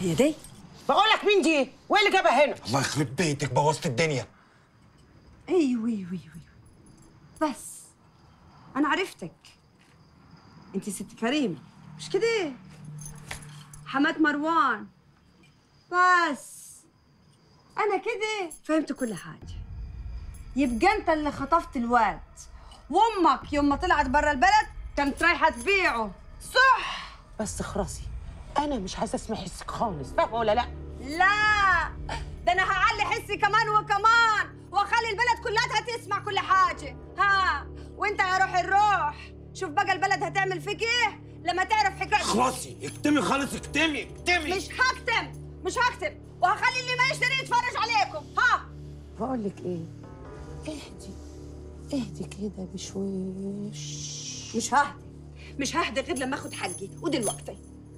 هي دي بقول لك مين دي وايه اللي جابها هنا الله يخرب بيتك بوظت الدنيا ايوه ايوه ايوه بس انا عرفتك انت ست كريمه مش كده حماد مروان بس انا كده فهمت كل حاجه يبقى انت اللي خطفت الواد وامك يوم ما طلعت برا البلد كانت رايحه تبيعه صح بس خراسي انا مش عايزه اسمع حسك خالص فاهمه ولا لا لا ده انا هعلي حسي كمان وكمان واخلي البلد كلها تسمع كل حاجه ها وانت يا روح الروح شوف بقى البلد هتعمل فيك ايه لما تعرف حكايه خلاصي اكتمي خالص اكتمي اكتمي مش هكتم مش هكتم وهخلي اللي ما يشتري يتفرج عليكم ها بقول لك ايه اهدي اهدي كده بشويش مش ههدي مش ههدي غير لما اخد حقي ودلوقتي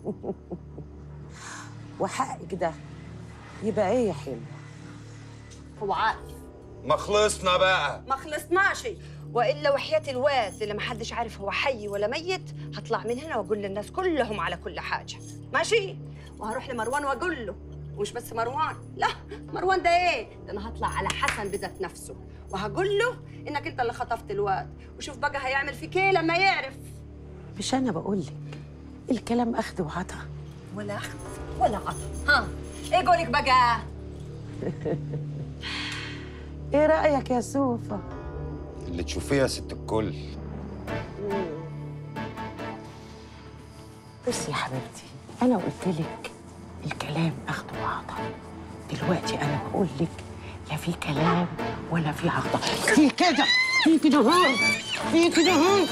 وحقك ده يبقى ايه يا حلو هو عارف ما خلصنا بقى ما خلصناش والا وحياه الواد اللي محدش عارف هو حي ولا ميت هطلع من هنا واقول للناس كلهم على كل حاجه ماشي وهروح لمروان واقول له ومش بس مروان لا مروان ده ايه ده انا هطلع على حسن بذات نفسه وهقول له انك انت اللي خطفت الواد وشوف بقى هيعمل فيك ايه لما يعرف مش انا بقول لك الكلام اخذ وعطا ولا اخذ ولا عطا ها ايه قولك بقى ايه رايك يا سوفا اللي تشوفيه يا ست الكل بصي يا حبيبتي انا قلت لك الكلام اخذ وعطا دلوقتي انا بقول لك لا في كلام ولا في عطا في كده في كده هون في كده هون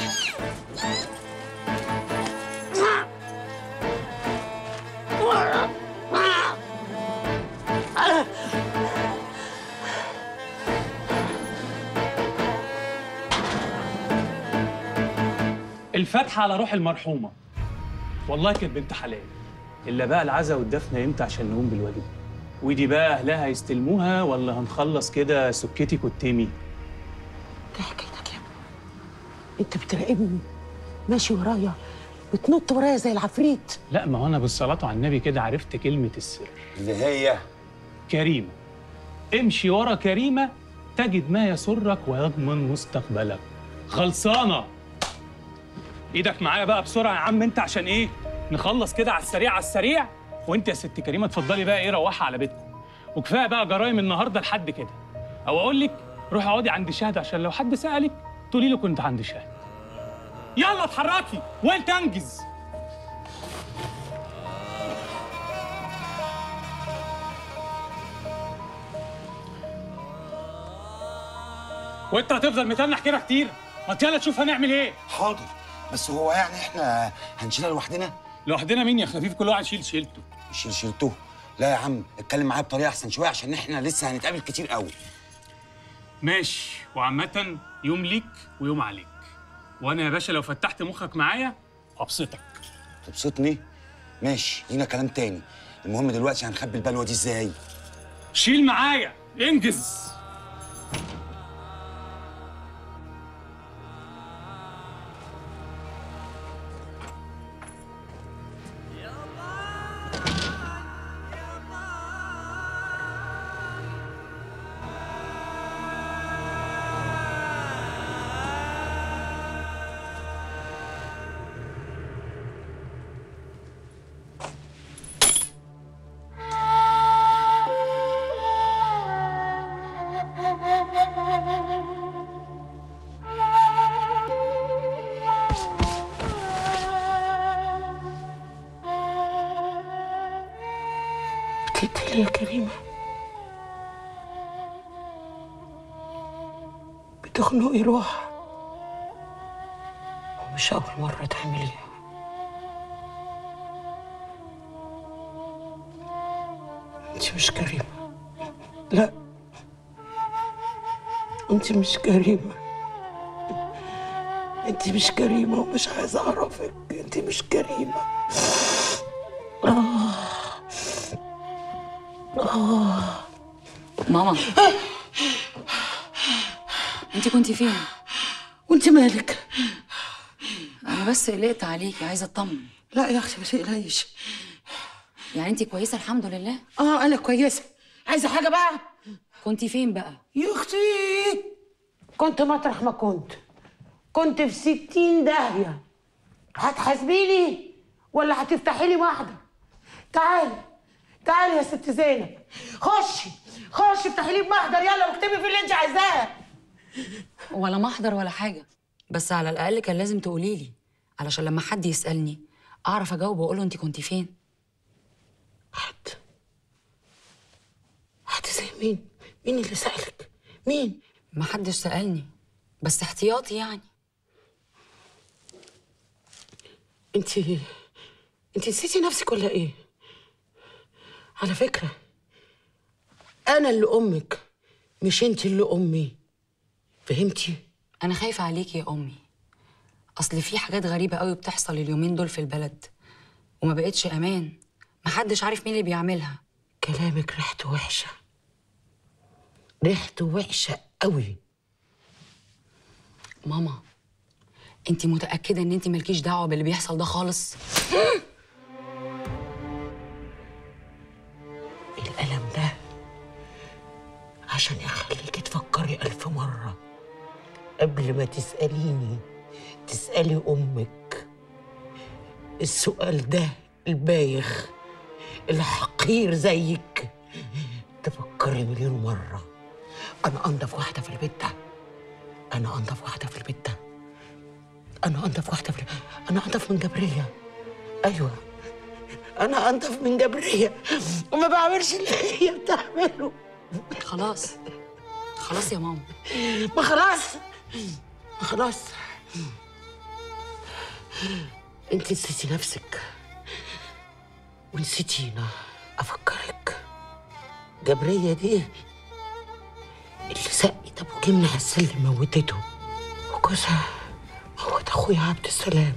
الفاتحة على روح المرحومة والله كانت بنت حلال إلا بقى العزا والدفن امتى عشان نقوم بالواجب ودي بقى أهلها هيستلموها ولا هنخلص كده سكتي كتمي ايه حكايتك يا ابني انت بتراقبني ماشي ورايا بتنط ورايا زي العفريت لا ما هو أنا بالصلاة على النبي كده عرفت كلمة السر اللي هي كريمة امشي ورا كريمة تجد ما يسرك ويضمن مستقبلك خلصانة ايدك معايا بقى بسرعة يا عم انت عشان ايه نخلص كده على السريع على السريع وانت يا ست كريمة اتفضلي بقى ايه روحي على بيتكم وكفاية بقى جرايم النهاردة لحد كده او اقول لك روحي اقعدي عند شهد عشان لو حد سألك تقولي له كنت عند شهد يلا اتحركي وانت انجز وانت هتفضل متنح كده كتير ما يلا تشوف هنعمل ايه حاضر بس هو يعني احنا هنشيلها لوحدنا لوحدنا مين يا خفيف كل واحد يشيل شيلته شيل شيلته لا يا عم اتكلم معايا بطريقه احسن شويه عشان احنا لسه هنتقابل كتير قوي ماشي وعامة يوم ليك ويوم عليك وانا يا باشا لو فتحت مخك معايا ابسطك تبسطني ماشي لينا كلام تاني المهم دلوقتي هنخبي البلوه دي ازاي شيل معايا انجز بتقتلي يا كريمة بتخنقي روح ومش أول مرة تعمليها انت مش كريمة لا انت مش كريمة انت مش كريمة ومش عايزة اعرفك انت مش كريمة ماما انت كنتي فين وانت مالك انا بس قلقت عليكي عايزه اطمن لا يا اختي ما تقلقيش يعني انت كويسه الحمد لله اه انا كويسه عايزه حاجه بقى كنتي فين بقى يا اختي كنت مطرح ما كنت كنت في ستين داهيه هتحاسبيني ولا هتفتحي لي واحده تعالي تعالي يا ست زينب خشي خشي افتحي لي بمحضر يلا واكتبي في اللي انت عايزاه ولا محضر ولا حاجه بس على الاقل كان لازم تقولي لي علشان لما حد يسالني اعرف اجاوب واقول له انت كنتي فين حد حد زي مين مين اللي سألك مين ما حدش سالني بس احتياطي يعني انت انت نسيتي نفسك ولا ايه على فكره انا اللي امك مش انت اللي امي فهمتي انا خايفه عليكي يا امي اصل في حاجات غريبه قوي بتحصل اليومين دول في البلد وما بقتش امان محدش عارف مين اللي بيعملها كلامك ريحته وحشه ريحته وحشه قوي ماما انت متاكده ان انت مالكيش دعوه باللي بيحصل ده خالص الألم ده عشان يخليكي تفكري ألف مرة قبل ما تسأليني تسألي أمك السؤال ده البايخ الحقير زيك تفكري مليون مرة أنا أنضف واحدة في البيت ده أنا أنضف واحدة في البيت ده أنا أنضف واحدة في أنا أنضف من جبرية أيوه انا انضف من جبريه وما بعملش اللي هي بتعمله خلاص خلاص يا ماما ما خلاص ما خلاص انت نسيتي نفسك ونسيتينا افكرك جبريه دي اللي سقت ابو جمنة على السلم موتته وجوزها موت اخويا عبد السلام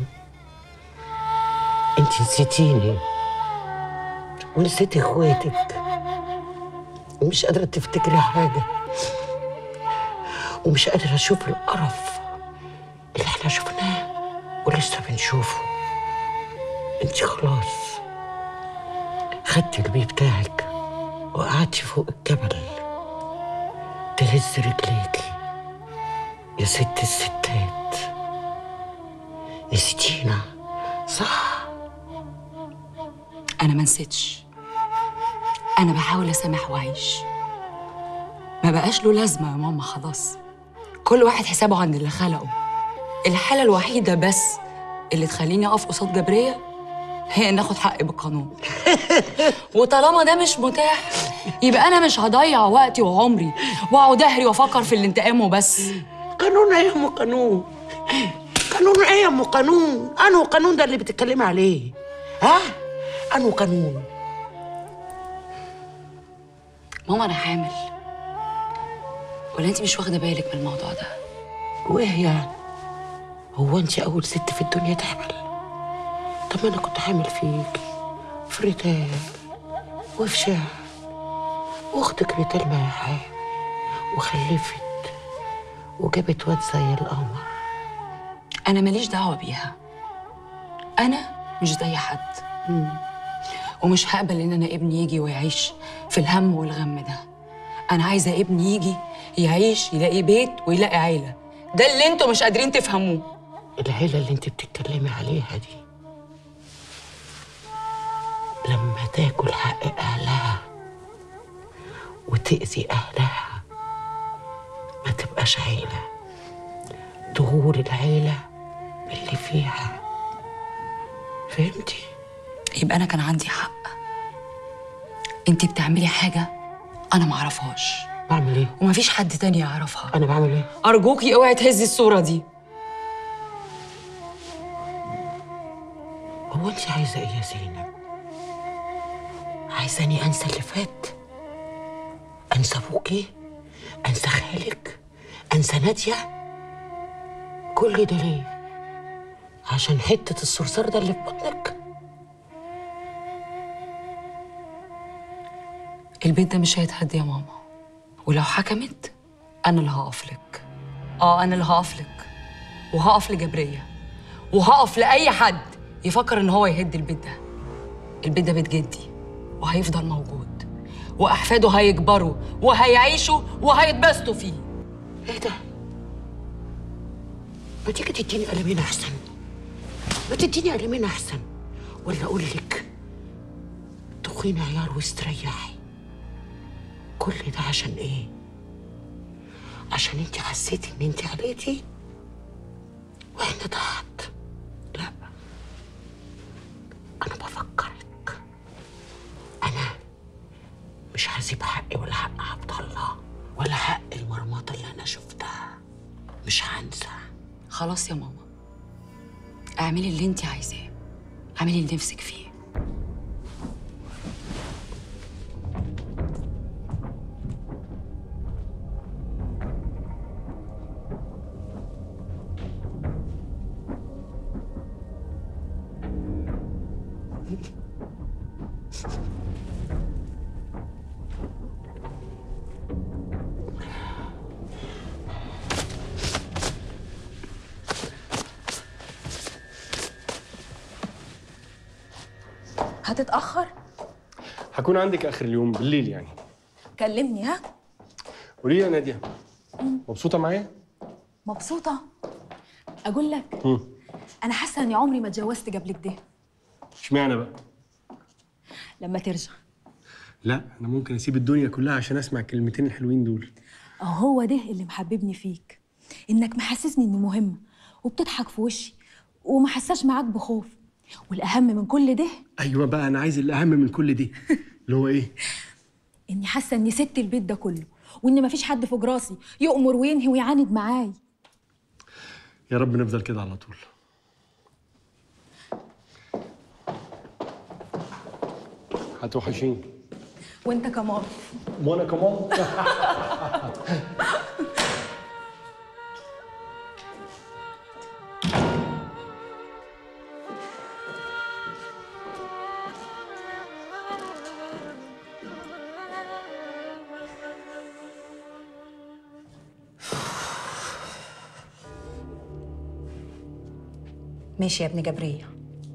انت نسيتيني ونسيتي اخواتك ومش قادرة تفتكري حاجة ومش قادرة أشوف القرف اللي احنا شفناه ولسه بنشوفه انت خلاص خدتي البي بتاعك وقعدتي فوق الجبل تهز رجليكي يا ست الستات نسيتينا صح انا ما نسيتش انا بحاول اسامح واعيش ما بقاش له لازمه يا ماما خلاص كل واحد حسابه عند اللي خلقه الحاله الوحيده بس اللي تخليني اقف قصاد جبريه هي ان اخد حقي بالقانون وطالما ده مش متاح يبقى انا مش هضيع وقتي وعمري واقعد اهري وافكر في الانتقام وبس قانون ايه يا ام قانون قانون ايه يا ام قانون انه قانون ده اللي بتتكلمي عليه ها انه قانون ماما انا حامل ولا انت مش واخده بالك من الموضوع ده وايه يعني هو انت اول ست في الدنيا تحمل طب ما انا كنت حامل فيك في ريتال وفي شهر واختك ريتال معاها وخلفت وجابت واد زي القمر انا ماليش دعوه بيها انا مش زي حد ومش هقبل ان انا ابني يجي ويعيش في الهم والغم ده انا عايزه ابني يجي يعيش يلاقي بيت ويلاقي عيله ده اللي انتوا مش قادرين تفهموه العيلة اللي انت بتتكلمي عليها دي لما تاكل حق أهلها وتأذي أهلها ما تبقاش عيلة تغور العيلة باللي فيها فهمتي؟ يبقى انا كان عندي حق انت بتعملي حاجه انا معرفهاش بعمل ايه؟ ومفيش حد تاني يعرفها أنا بعمل ايه؟ ارجوكي اوعي تهزي الصوره دي هو انت عايزة ايه يا زينب؟ عايزاني انسى اللي فات؟ انسى ابوكي؟ انسى خالك؟ انسى نادية؟ كل ده ليه؟ عشان حتة الصرصار ده اللي في بطنك؟ البيت ده مش هيتهد يا ماما ولو حكمت انا اللي هقف لك اه انا اللي هقف لك وهقف لجبريه وهقف لاي حد يفكر ان هو يهد البيت ده البيت ده بيت جدي وهيفضل موجود واحفاده هيكبروا وهيعيشوا وهيتبسطوا فيه ايه ده؟ ما تيجي تديني قلمين احسن ما تديني قلمين احسن ولا اقول لك تخين عيار واستريحي كل ده عشان ايه؟ عشان انت حسيتي ان انت عليتي واحنا تحت لا انا بفكرك انا مش هسيب حقي ولا حق عبد الله ولا حق المرمطه اللي انا شفتها مش هنسى خلاص يا ماما اعملي اللي انت عايزاه اعملي اللي نفسك فيه هتتأخر؟ هكون عندك اخر اليوم بالليل يعني كلمني ها؟ قولي لي يا ناديه مبسوطه معايا مبسوطة؟ أقول لك مم. أنا حاسة إني عمري ما اتجوزت قبل كده اشمعنى بقى لما ترجع لا انا ممكن اسيب الدنيا كلها عشان اسمع الكلمتين الحلوين دول أهو هو ده اللي محببني فيك إنك محسسني إني مهمة وبتضحك في وشي وما حساش معاك بخوف والأهم من كل ده ايوه بقى انا عايز الاهم من كل دي اللي هو ايه إني حاسة إني ست البيت ده كله وإن مفيش حد فوق راسي يؤمر وينهي ويعاند معاي يا رب نفضل كده على طول هتوحشيني وإنت كمان وانا كمان ماشي يا ابن جبرية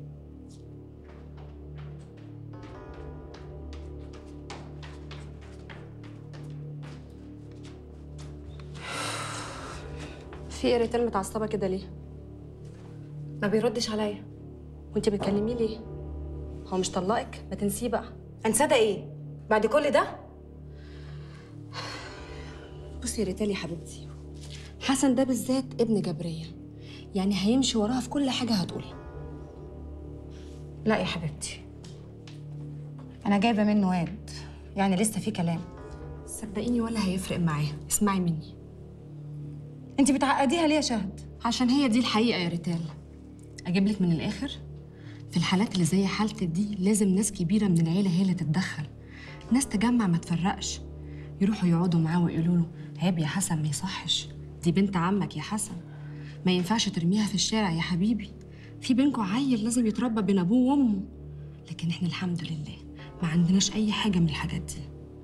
في ايه ريتال متعصبه كده ليه ما بيردش عليا وانت بتكلميه ليه هو مش طلقك ما تنسيه بقى انسى ده ايه بعد كل ده بصي يا ريتال يا حبيبتي حسن ده بالذات ابن جبريه يعني هيمشي وراها في كل حاجه هتقولها لا يا حبيبتي انا جايبه منه واد يعني لسه في كلام صدقيني ولا هيفرق معاها اسمعي مني انت بتعقديها ليه يا شهد عشان هي دي الحقيقه يا ريتال اجيب لك من الاخر في الحالات اللي زي حالتك دي لازم ناس كبيره من العيله هي اللي تتدخل ناس تجمع ما تفرقش يروحوا يقعدوا معاه ويقولوا له عيب يا حسن ما يصحش دي بنت عمك يا حسن ما ينفعش ترميها في الشارع يا حبيبي في بينكوا عيل لازم يتربى بين ابوه وامه لكن احنا الحمد لله ما عندناش اي حاجه من الحاجات دي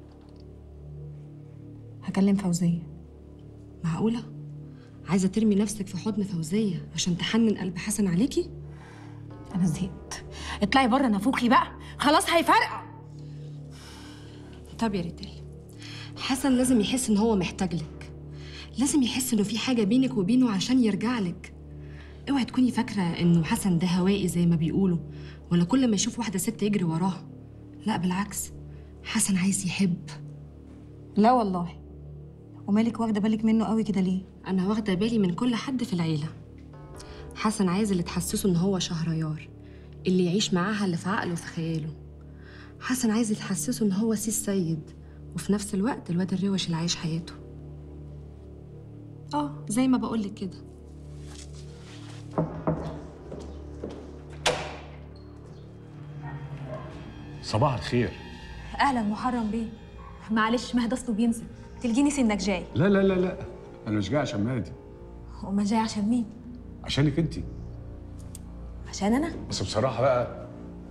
هكلم فوزيه معقوله عايزه ترمي نفسك في حضن فوزيه عشان تحنن قلب حسن عليكي انا زهقت اطلعي بره نافوخي بقى خلاص هيفرقع طب يا ريتال حسن لازم يحس ان هو محتاج لك لازم يحس انه في حاجه بينك وبينه عشان يرجع لك اوعي تكوني فاكره انه حسن ده هوائي زي ما بيقولوا ولا كل ما يشوف واحده ست يجري وراها لا بالعكس حسن عايز يحب لا والله ومالك واخده بالك منه قوي كده ليه انا واخده بالي من كل حد في العيله حسن عايز اللي تحسسه ان هو شهريار اللي يعيش معاها اللي في عقله وفي خياله حسن عايز تحسسه ان هو سيس سيد وفي نفس الوقت الواد الروش اللي عايش حياته اه زي ما بقولك كده صباح الخير أهلا محرم بيه معلش مهد أصله بينسى تلقيني سنك جاي لا لا لا لا انا مش جاي عشان مهدي وما جاي عشان مين؟ عشانك انت عشان أنا؟ بس بصراحه بقى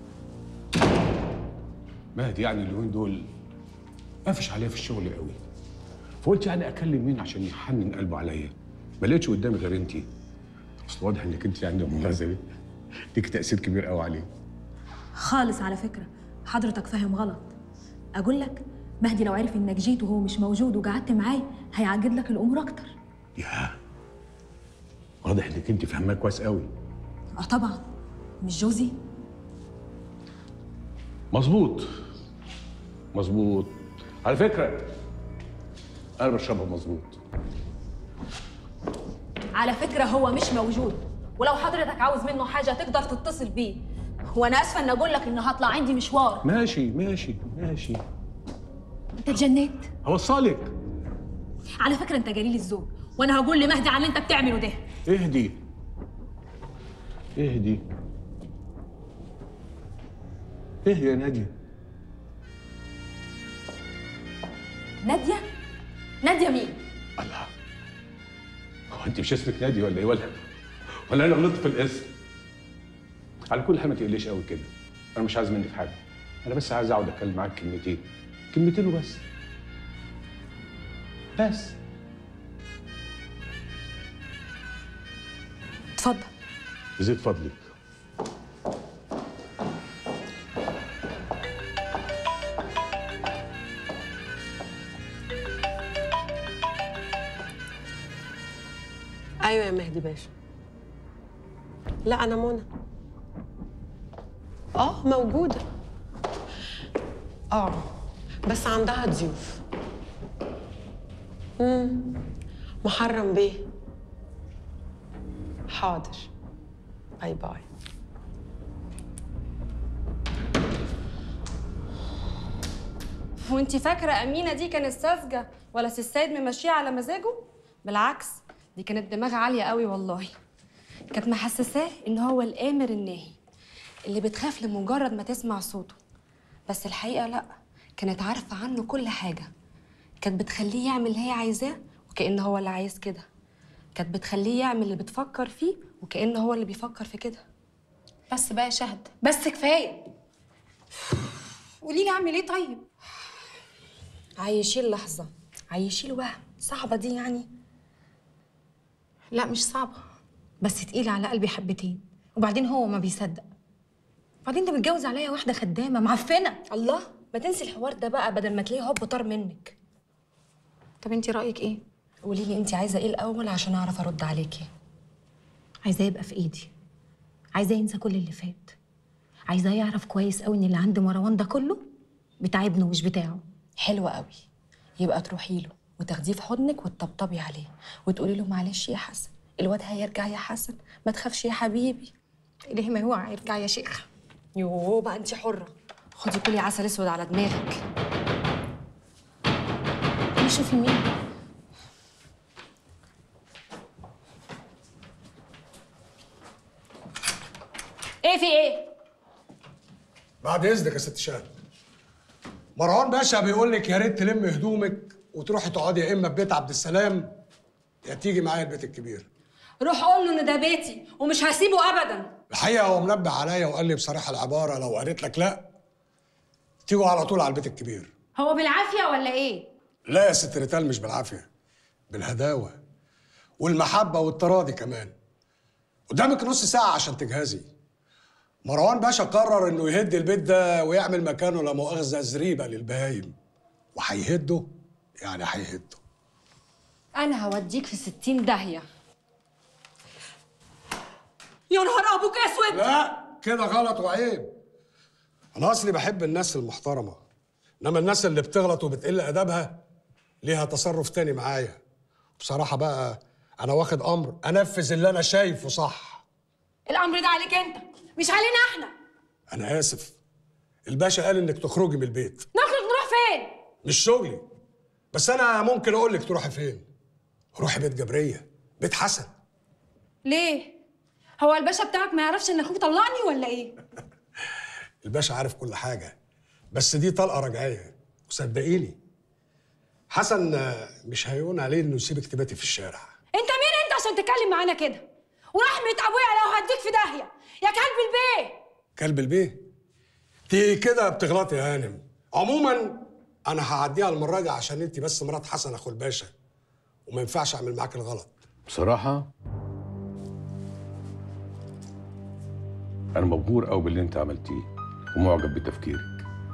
مهدي يعني اليومين دول قافش عليا في الشغل قوي فقلت يعني اكلم مين عشان يحنن قلبه عليا ما لقيتش قدامي غير انت اصل واضح انك انت يعني مميزه ليك تاثير كبير قوي عليه خالص على فكرة حضرتك فاهم غلط اقول لك مهدي لو عرف انك جيت وهو مش موجود وقعدت معاه هيعجل لك الامور اكتر يا واضح انك انت فاهماه كويس قوي اه طبعا مش جوزي مظبوط مظبوط على فكره انا بشربها مظبوط على فكره هو مش موجود ولو حضرتك عاوز منه حاجه تقدر تتصل بيه وانا اسفه ان اقول لك ان هطلع عندي مشوار ماشي ماشي ماشي انت اتجنيت هوصلك على فكره انت جليل الذوق وانا هقول لمهدي على اللي انت بتعمله ده اهدي اهدي اهدي يا ناديه ناديه ناديه مين الله هو انت مش اسمك نادي ولا ايه ولا ولا انا غلطت في الاسم على كل حال ما تقليش قوي كده انا مش عايز منك حاجه انا بس عايز اقعد اتكلم معاك كلمتين كلمتين وبس بس اتفضل يزيد فضلك ايوه يا مهدي باشا لا انا منى اه موجوده اه بس عندها ضيوف امم محرم بيه حاضر باي باي وانتي فاكرة أمينة دي كانت ساذجة ولا سي السيد ممشيها على مزاجه؟ بالعكس دي كانت دماغ عالية قوي والله كانت محسساه إن هو الآمر الناهي اللي بتخاف لمجرد ما تسمع صوته بس الحقيقة لأ كانت عارفة عنه كل حاجة كانت بتخليه يعمل اللي هي عايزاه وكأن هو اللي عايز كده كانت بتخليه يعمل اللي بتفكر فيه وكأن هو اللي بيفكر في كده بس بقى يا شهد بس كفايه قولي لي اعمل ايه طيب عايشين لحظة عايشين وهم صعبة دي يعني لا مش صعبه بس تقيله على قلبي حبتين وبعدين هو ما بيصدق وبعدين ده متجوز عليا واحده خدامه معفنه الله ما تنسي الحوار ده بقى بدل ما تلاقيه هوب طار منك طب انت رايك ايه قولي لي انت عايزه ايه الاول عشان اعرف ارد عليكي عايزاه يبقى في ايدي عايزاه ينسى كل اللي فات عايزاه يعرف كويس قوي ان اللي عند مروان ده كله بتاع ابنه مش بتاعه حلوة قوي يبقى تروحي له وتاخديه في حضنك وتطبطبي عليه وتقولي له معلش يا حسن الواد هيرجع يا حسن ما تخافش يا حبيبي ليه ما هو هيرجع يا شيخ يوه بقى انت حرة خدي كلي عسل اسود على دماغك شوفي مين ايه في ايه بعد اذنك يا ست شهد مروان باشا بيقول لك يا ريت تلم هدومك وتروحي تقعدي يا اما في بيت عبد السلام يا تيجي معايا البيت الكبير روح قول له ان ده بيتي ومش هسيبه ابدا الحقيقه هو منبه عليا وقال لي بصراحه العباره لو قالت لك لا تيجوا على طول على البيت الكبير هو بالعافيه ولا ايه لا يا ست ريتال مش بالعافيه بالهداوه والمحبه والتراضي كمان قدامك نص ساعه عشان تجهزي مروان باشا قرر انه يهد البيت ده ويعمل مكانه لا مؤاخذه زريبه للبهايم وهيهده يعني هيهده انا هوديك في ستين داهية يا نهار ابوك اسود لا كده غلط وعيب انا اصلي بحب الناس المحترمه انما الناس اللي بتغلط وبتقل ادبها ليها تصرف تاني معايا بصراحه بقى انا واخد امر انفذ اللي انا شايفه صح الامر ده عليك انت مش علينا احنا انا اسف الباشا قال انك تخرجي من البيت نخرج نروح فين مش شغلي بس انا ممكن اقول لك تروحي فين روحي بيت جبريه بيت حسن ليه هو الباشا بتاعك ما يعرفش ان اخوك طلقني ولا ايه الباشا عارف كل حاجه بس دي طلقه رجعيه وصدقيني حسن آه، مش هيهون عليه انه يسيبك تباتي في الشارع انت مين انت عشان تتكلم معانا كده ورحمه ابويا لو هديك في داهيه يا كلب البيه كلب البيه دي كده بتغلطي يا هانم عموما انا هعديها المره دي عشان انت بس مرات حسن اخو الباشا وما ينفعش اعمل معاك الغلط بصراحة أنا مبهور قوي باللي أنت عملتيه ومعجب بتفكيرك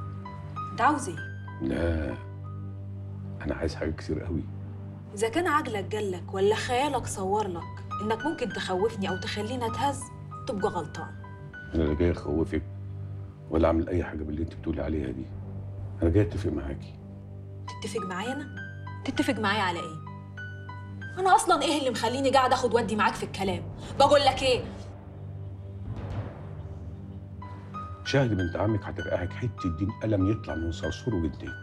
انت عاوز ايه لا انا عايز حاجات كتير قوي اذا كان عقلك جالك ولا خيالك صور لك انك ممكن تخوفني او تخليني اتهز تبقى غلطان انا لا جاي اخوفك ولا اعمل اي حاجه باللي انت بتقولي عليها دي انا جاي اتفق معاكي تتفق معايا انا تتفق معايا على ايه انا اصلا ايه اللي مخليني قاعد اخد ودي معاك في الكلام بقول لك ايه شاهد بنت عمك هترقعك حته دين قلم يطلع من صرصور ودنك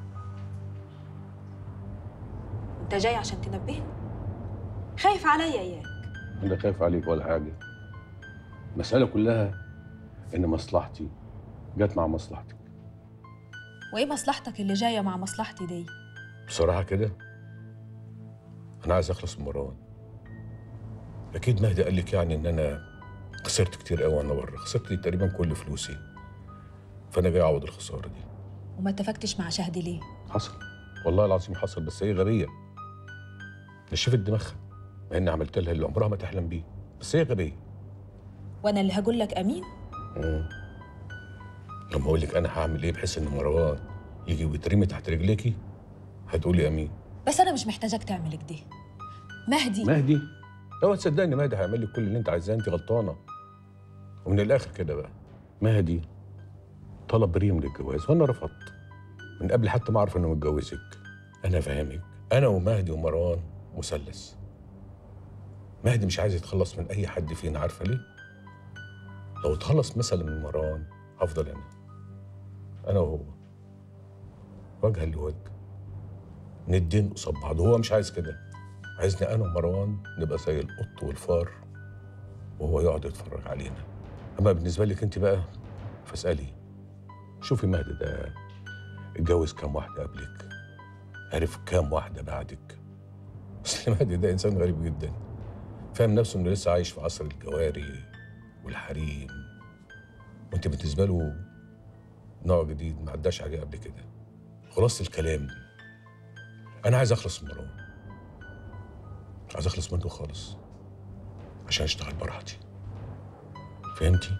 انت جاي عشان تنبهني خايف عليا اياك انا خايف عليك ولا حاجه المساله كلها ان مصلحتي جت مع مصلحتك وايه مصلحتك اللي جايه مع مصلحتي دي بصراحه كده انا عايز اخلص من مروان اكيد مهدي قال لك يعني ان انا خسرت كتير قوي وانا بره خسرت تقريبا كل فلوسي فانا جاي اعوض الخساره دي وما اتفقتش مع شهد ليه حصل والله العظيم حصل بس هي غبيه نشفت دماغها مع اني عملت لها اللي عمرها ما تحلم بيه بس هي غبيه وانا اللي هقول لك امين مم. لما اقول لك انا هعمل ايه بحيث ان مروان يجي ويترمي تحت رجليكي هتقولي امين بس انا مش محتاجاك تعمل كده مهدي مهدي اوعى تصدقني مهدي هيعمل لك كل اللي انت عايزاه انت غلطانه ومن الاخر كده بقى مهدي طلب ريم للجواز وانا رفضت من قبل حتى ما اعرف انه متجوزك انا فاهمك انا ومهدي ومروان مثلث مهدي مش عايز يتخلص من اي حد فينا عارفه ليه لو اتخلص مثلا من مروان هفضل انا انا وهو وجها لوجه ندين قصاد بعض وهو مش عايز كده عايزني انا ومروان نبقى زي القط والفار وهو يقعد يتفرج علينا اما بالنسبه لك انت بقى فاسالي شوفي مهدي ده اتجوز كام واحده قبلك عرف كام واحده بعدك بس مهدي ده انسان غريب جدا فاهم نفسه انه لسه عايش في عصر الجواري والحريم وانت بالنسبه له نوع جديد ما عداش عليه قبل كده خلاص الكلام انا عايز اخلص من مروان عايز اخلص منه خالص عشان اشتغل براحتي فهمتي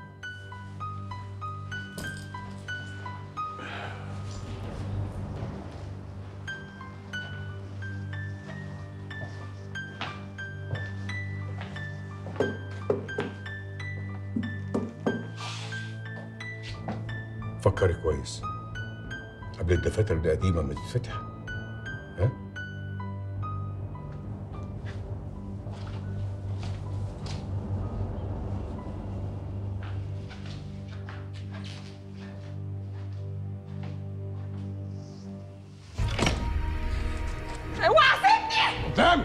فكري كويس قبل الدفاتر القديمه ما تتفتح ها اوعى سيبني قدام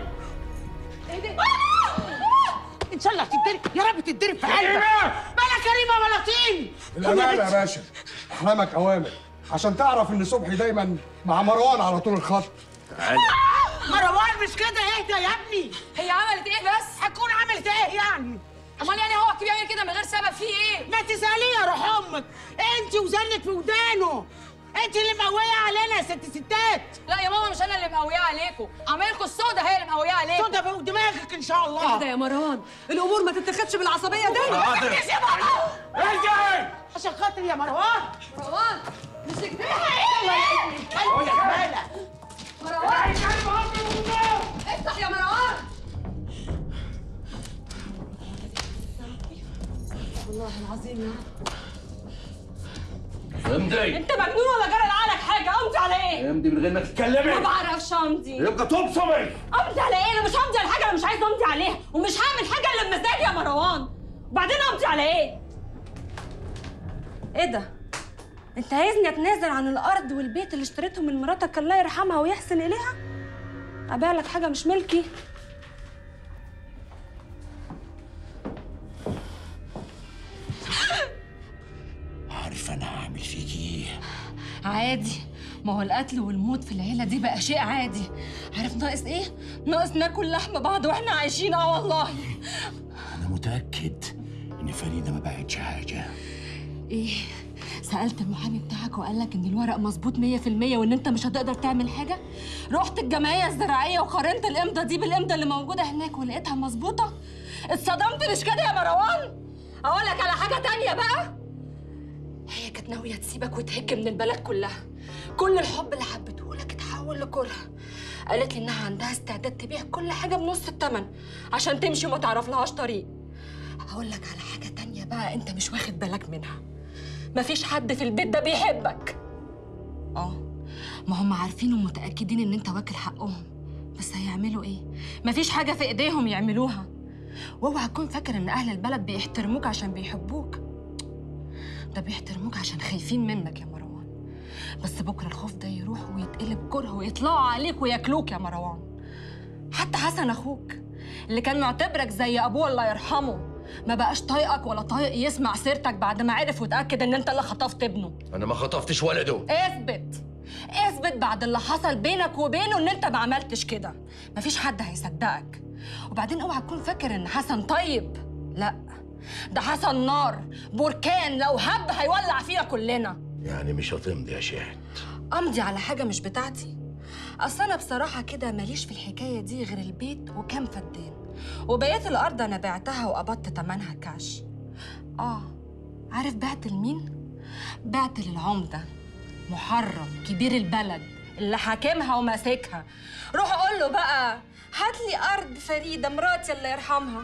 ان شاء الله تتضرب يا رب تتضرب في قلبك بلا كريمه ولا طين الامانه يا باشا احلامك اوامر عشان تعرف ان صبحي دايما مع مروان على طول الخط مروان مش كده اهدى يا ابني هي عملت ايه بس؟ هتكون عملت ايه يعني امال يعني هو كده بيعمل كده من غير سبب فيه ايه؟ ما تساليه يا روح امك انت وزنك في ودانه انت اللي مقويه علينا يا ست ستات لا يا ماما مش انا اللي مقويه عليكم عمايلكم السودا هي اللي مقويه عليكم سودا فوق دماغك ان شاء الله اهدى يا مروان الامور ما تتاخدش بالعصبيه دي حاضر. يا ماما ارجعي عشان خاطر يا مروان مروان مش كده يلا يا ابني الكلب يا زباله مروان افتح يا مروان والله العظيم يا امضي انت مجنون ولا جرى لعقلك حاجه امضي على ايه؟ امضي من غير ما تتكلمي ما بعرفش امضي يبقى تبصمي امضي على ايه؟ انا مش همضي على حاجه انا مش عايزه امضي عليها ومش هعمل حاجه الا بمزاجي يا مروان وبعدين امضي على ايه؟ ايه ده؟ انت عايزني اتنازل عن الارض والبيت اللي اشتريته من مراتك الله يرحمها ويحسن اليها؟ ابيع لك حاجه مش ملكي عارف انا هعمل فيك ايه عادي ما هو القتل والموت في العيلة دي بقى شيء عادي عارف ناقص ايه؟ ناقص ناكل لحم بعض واحنا عايشين اه والله انا متاكد ان فريده ما باعتش حاجه ايه؟ سألت المحامي بتاعك وقال لك ان الورق مظبوط 100% وان انت مش هتقدر تعمل حاجة؟ رحت الجمعية الزراعية وقارنت الامضة دي بالامضة اللي موجودة هناك ولقيتها مظبوطة؟ اتصدمت مش كده يا مروان؟ اقول لك على حاجة تانية بقى؟ هي كانت ناويه تسيبك وتهج من البلد كلها كل الحب اللي حبته لك اتحول لكره قالت لي انها عندها استعداد تبيع كل حاجه بنص الثمن عشان تمشي وما تعرف لهاش طريق هقول لك على حاجه تانية بقى انت مش واخد بالك منها مفيش حد في البيت ده بيحبك اه ما هم عارفين ومتاكدين ان انت واكل حقهم بس هيعملوا ايه مفيش حاجه في ايديهم يعملوها واوعى تكون فاكر ان اهل البلد بيحترموك عشان بيحبوك ده بيحترموك عشان خايفين منك يا مروان بس بكره الخوف ده يروح ويتقلب كره ويطلعوا عليك وياكلوك يا مروان حتى حسن اخوك اللي كان معتبرك زي ابوه الله يرحمه ما بقاش طايقك ولا طايق يسمع سيرتك بعد ما عرف وتاكد ان انت اللي خطفت ابنه انا ما خطفتش ولده اثبت اثبت بعد اللي حصل بينك وبينه ان انت ما عملتش كده مفيش حد هيصدقك وبعدين اوعى تكون فاكر ان حسن طيب لا ده حسن نار بركان لو هب هيولع فينا كلنا يعني مش هتمضي يا شاهد امضي على حاجه مش بتاعتي اصل انا بصراحه كده ماليش في الحكايه دي غير البيت وكام فدان وبقيت الارض انا بعتها وقبضت تمنها كاش اه عارف بعت لمين بعت للعمده محرم كبير البلد اللي حاكمها وماسكها روح قول له بقى هات لي ارض فريده مراتي الله يرحمها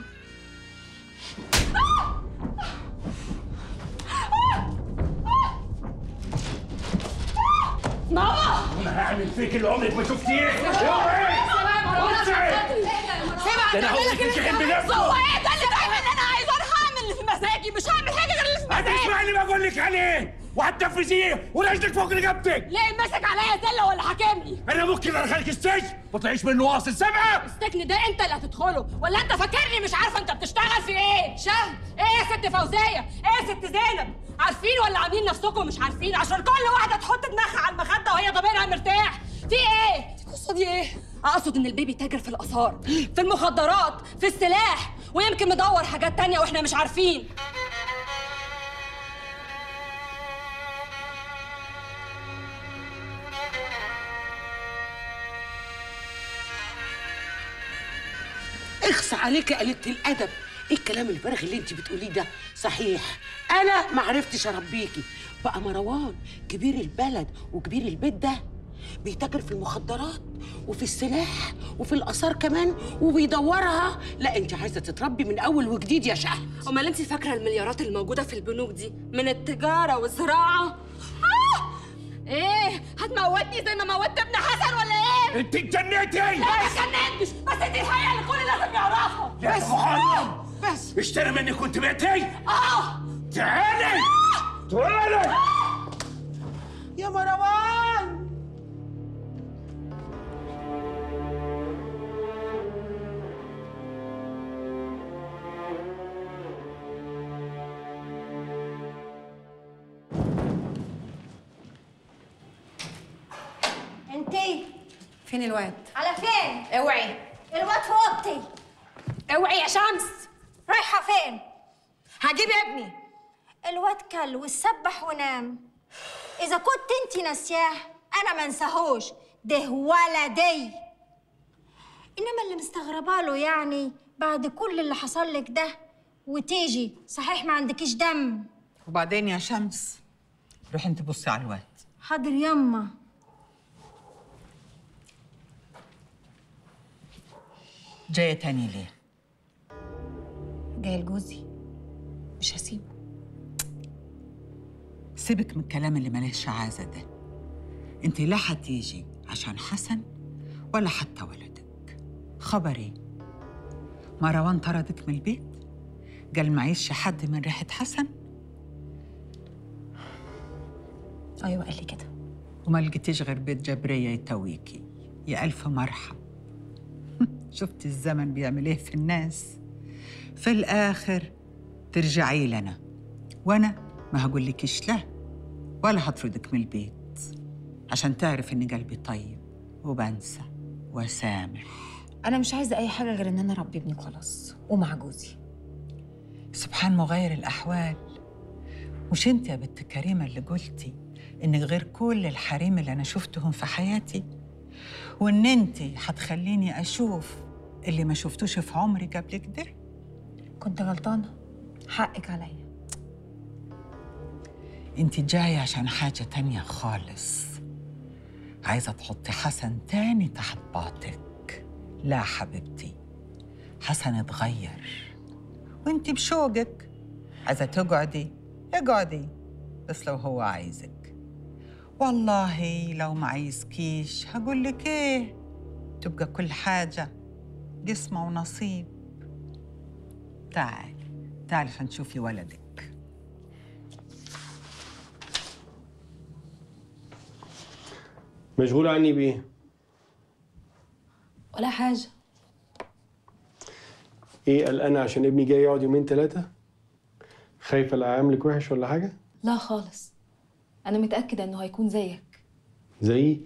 ماما انا هعمل فيك اللي عمرك ما شفتيه ده انا هقول لك تمتحن بنفسه هو ايه ده اللي دايما انا عايزه اروح اعمل اللي في مزاجي مش هعمل حاجه غير اللي في مزاجي هتسمع اللي بقول لك عليه وهتنفذيه ورجلك فوق رقبتك ليه ماسك عليا زله ولا حاكمني انا ممكن ادخلك السجن ما تطلعيش منه واصل سبعه السجن ده انت اللي هتدخله ولا انت فاكرني مش عارفه انت بتشتغل في ايه شهد ايه يا ست فوزيه ايه يا ست زينب عارفين ولا عاملين نفسكم مش عارفين عشان كل واحده تحط دماغها على المخده وهي ضميرها مرتاح في ايه القصه دي ايه اقصد ان البيبي تاجر في الاثار في المخدرات في السلاح ويمكن مدور حاجات تانية واحنا مش عارفين اخص عليك يا قليلة الادب ايه الكلام الفارغ اللي انت بتقوليه ده صحيح انا ما عرفتش اربيكي بقى مروان كبير البلد وكبير البيت ده بيتاجر في المخدرات وفي السلاح وفي الاثار كمان وبيدورها لا انت عايزه تتربي من اول وجديد يا شهد امال انت فاكره المليارات الموجوده في البنوك دي من التجاره والزراعه آه! ايه هتموتني زي ما موتت ابن حسن ولا ايه انت اتجننتي لا ما اتجننتش بس دي الحقيقه اللي الكل لازم يعرفها يا محرم بس اشتري مني كنت بعتي اه تعالي تعالي يا مروان انتي فين الواد على فين؟ اوعي الواد في اوضتي اوعي يا شمس رايحة فين؟ هجيب ابني الواد كل وسبح ونام إذا كنت انتي ناسياه أنا ما انساهوش ده ولدي إنما اللي مستغربة له يعني بعد كل اللي حصل لك ده وتيجي صحيح ما عندكيش دم وبعدين يا شمس روحي انت بصي على الواد حاضر يما جايه تاني ليه جاي لجوزي مش هسيبه سيبك من الكلام اللي ملهش عازه ده انت لا هتيجي عشان حسن ولا حتى ولدك خبري مروان طردك من البيت قال معيش حد من ريحه حسن ايوه قال لي كده وما لقيتيش غير بيت جبريه يتويكي يا الف مرحب شفت الزمن بيعمل ايه في الناس في الاخر ترجعي لنا وانا ما هقولكيش لا ولا هطردك من البيت عشان تعرف ان قلبي طيب وبنسى وسامح انا مش عايزه اي حاجه غير ان انا اربي ابني خلاص ومع جوزي سبحان مغير الاحوال مش انت يا بنت كريمه اللي قلتي انك غير كل الحريم اللي انا شفتهم في حياتي وان انت هتخليني اشوف اللي ما شفتوش في عمري قبل كده كنت غلطانه حقك عليا انت جاية عشان حاجة تانية خالص عايزة تحطي حسن تاني تحت باطك لا حبيبتي حسن اتغير وانت بشوقك عايزة تقعدي اقعدي بس لو هو عايزك والله لو ما عايزكيش هقول لك ايه تبقى كل حاجة قسمة ونصيب تعالي تعالي عشان تشوفي ولدك مشغول عني بايه؟ ولا حاجة ايه قلقانة عشان ابني جاي يقعد يومين ثلاثة؟ خايفة لا اعملك وحش ولا حاجة؟ لا خالص أنا متأكدة إنه هيكون زيك زي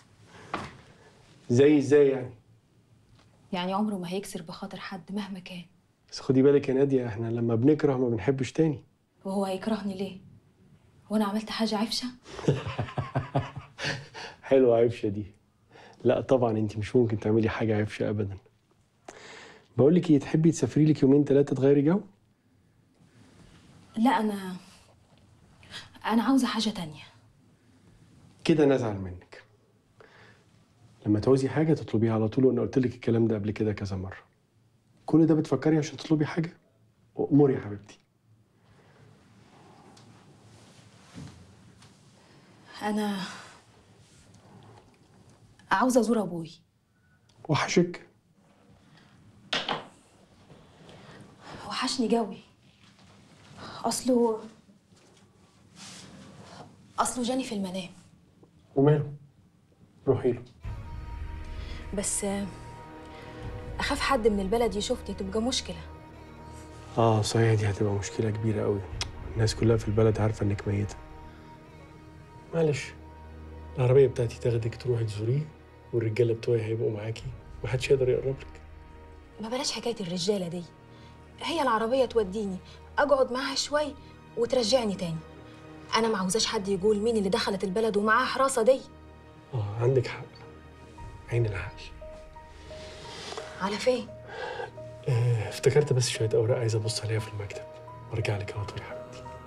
زي ازاي يعني؟ يعني عمره ما هيكسر بخاطر حد مهما كان بس خدي بالك يا نادية احنا لما بنكره ما بنحبش تاني وهو هيكرهني ليه؟ وأنا عملت حاجة عفشة؟ حلوة عفشة دي لا طبعا انت مش ممكن تعملي حاجة عفشة ابدا بقول لك ايه تحبي تسافري لك يومين ثلاثة تغيري جو؟ لا أنا أنا عاوزة حاجة تانية كده نزعل منك لما تعوزي حاجة تطلبيها على طول وانا قلت لك الكلام ده قبل كده كذا مرة كل ده بتفكري عشان تطلبي حاجة؟ أموري يا حبيبتي أنا عاوزة أزور أبوي وحشك وحشني جوي أصله أصله جاني في المنام وماله؟ روحي له بس أخاف حد من البلد يشوفني تبقى مشكلة اه صحيح دي هتبقى مشكلة كبيرة قوي الناس كلها في البلد عارفة انك ميتة معلش العربية بتاعتي تاخدك تروحي تزوريه والرجالة بتوعي هيبقوا معاكي محدش يقدر يقرب لك ما بلاش حكاية الرجالة دي هي العربية توديني أقعد معاها شوي وترجعني تاني أنا ما عاوزاش حد يقول مين اللي دخلت البلد ومعاها حراسة دي اه عندك حق عين العقل على فين؟ آه، افتكرت بس شوية أوراق عايز أبص عليها في المكتب وأرجع لك على طول يا حبيبتي